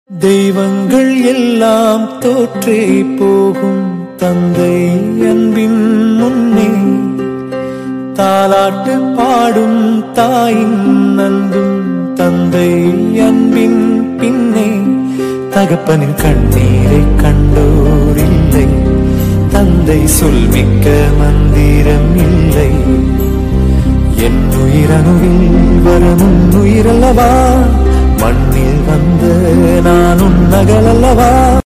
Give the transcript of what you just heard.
தெய்வங்கள் எல்லாம் தோற்றே போகும் தந்தை அன்பின் முன்னே தாலாட்டு பாடும் தாயின் அன்பும் தந்தை அன்பின் பின்னே தகப்பனின் கண்ணீரை கண்டோர் இல்லை தந்தை சொல்மிக்க மந்திரம் இல்லை என் உயிரணுவில் வரமுன் உயிரல்லவா மண்ணில் வந்த நான் உன்னகலல்லவா